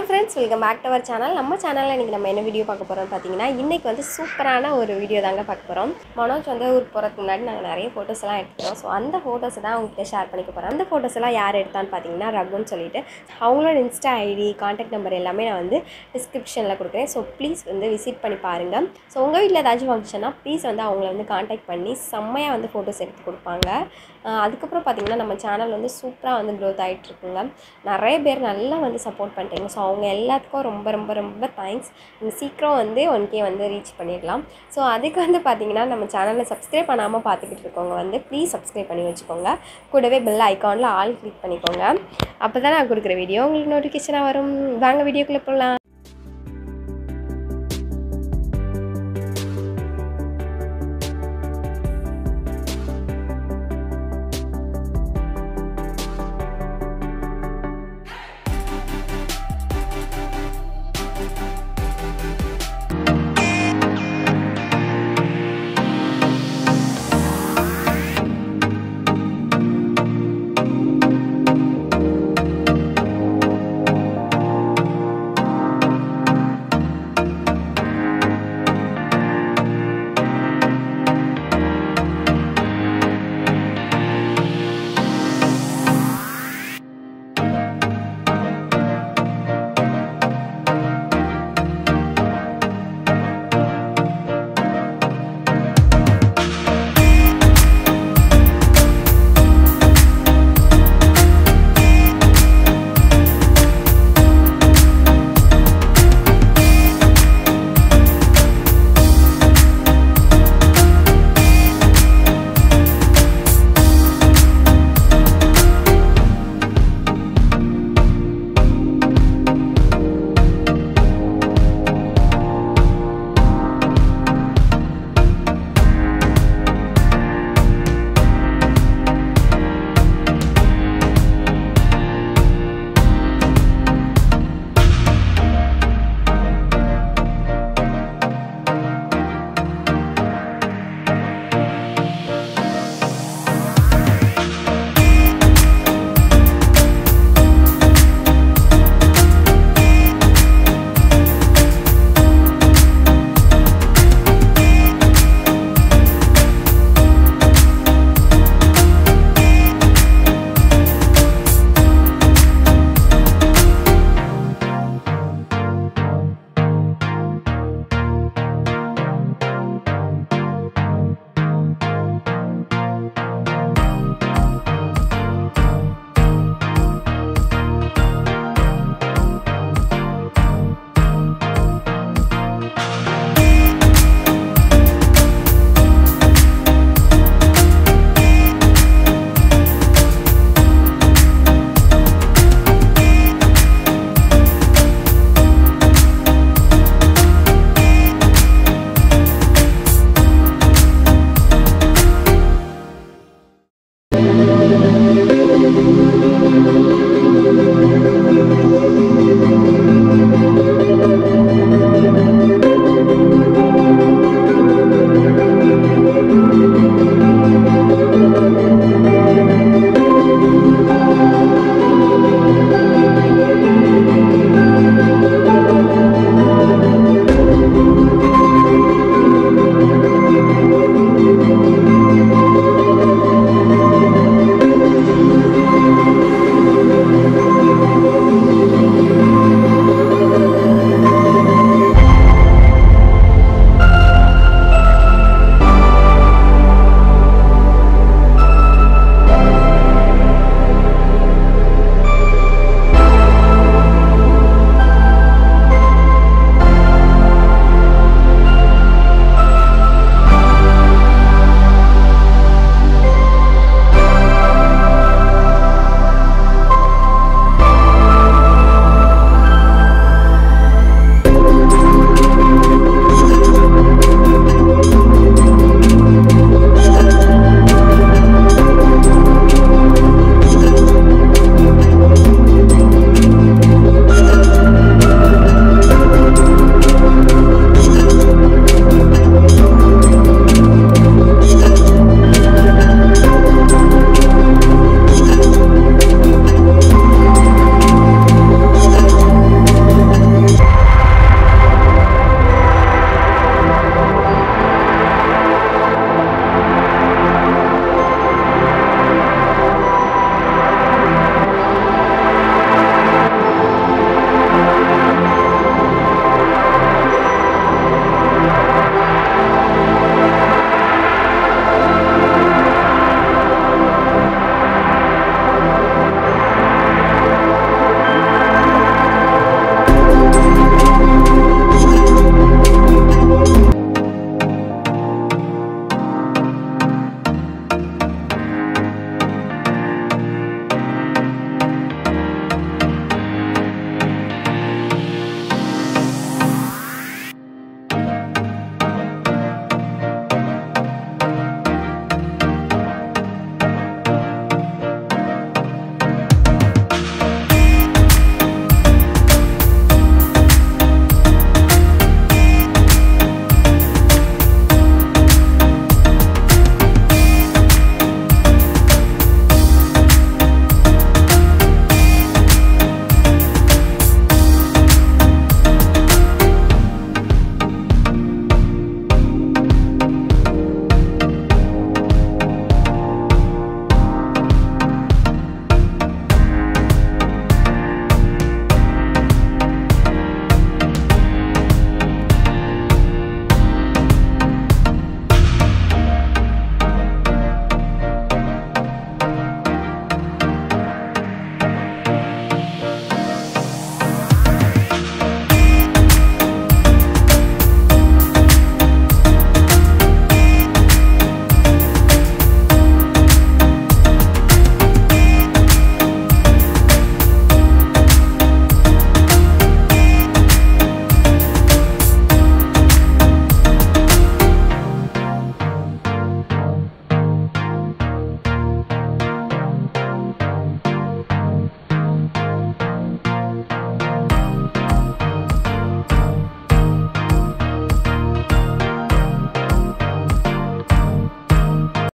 friends welcome back to our channel நம்ம சேனலில் இன்றைக்கி நம்ம என்ன வீடியோ பார்க்க போகிறோம்னு பார்த்தீங்கன்னா இன்றைக்கி வந்து சூப்பரான ஒரு வீடியோ தாங்க பார்க்க போகிறோம் மனோஜ் வந்து ஊருக்கு போகிறதுக்கு முன்னாடி நாங்கள் நிறைய ஃபோட்டோஸ் எல்லாம் எடுத்துக்கிறோம் ஸோ அந்த ஃபோட்டோஸை தான் உங்ககிட்ட ஷேர் பண்ணிக்க போகிறோம் அந்த ஃபோட்டோஸ் எல்லாம் யார் எடுத்தான்னு பார்த்தீங்கன்னா ரகுன்னு சொல்லிட்டு அவங்களோட இன்ஸ்டா ஐடி காண்டாக்ட் நம்பர் எல்லாமே நான் வந்து டிஸ்கிரிப்ஷனில் கொடுக்குறேன் ஸோ ப்ளீஸ் வந்து விசிட் பண்ணி பாருங்கள் ஸோ உங்கள் வீட்டில் ஏதாச்சும் ஃபங்க்ஷனா ப்ளீஸ் வந்து அவங்கள வந்து காண்டாக்ட் பண்ணி செம்மையாக வந்து ஃபோட்டோஸ் எடுத்து கொடுப்பாங்க ஆஹ் அதுக்கப்புறம் பார்த்தீங்கன்னா நம்ம சேனல் வந்து சூப்பராக வந்து க்ரோத் ஆகிட்ருக்குங்க நிறைய பேர் நல்லா வந்து சப்போர்ட் பண்ணுறீங்க ஸோ அவங்க எல்லாத்துக்கும் ரொம்ப ரொம்ப ரொம்ப தேங்க்ஸ் நீங்கள் சீக்கிரம் வந்து ஒன் கே வந்து ரீச் பண்ணிடலாம் ஸோ அதுக்கு வந்து பார்த்தீங்கன்னா நம்ம சேனலை சப்ஸ்கிரைப் பண்ணாமல் பார்த்துக்கிட்டு இருக்கவங்க வந்து ப்ளீஸ் சப்ஸ்கிரைப் பண்ணி வச்சுக்கோங்க கூடவே பெல் ஐக்கானில் ஆல் கிளிக் பண்ணிக்கோங்க அப்போ தான் நான் கொடுக்குற வீடியோ உங்களுக்கு நோட்டிஃபிகேஷனாக வரும் வாங்க வீடியோக்குள்ளே போகலாம்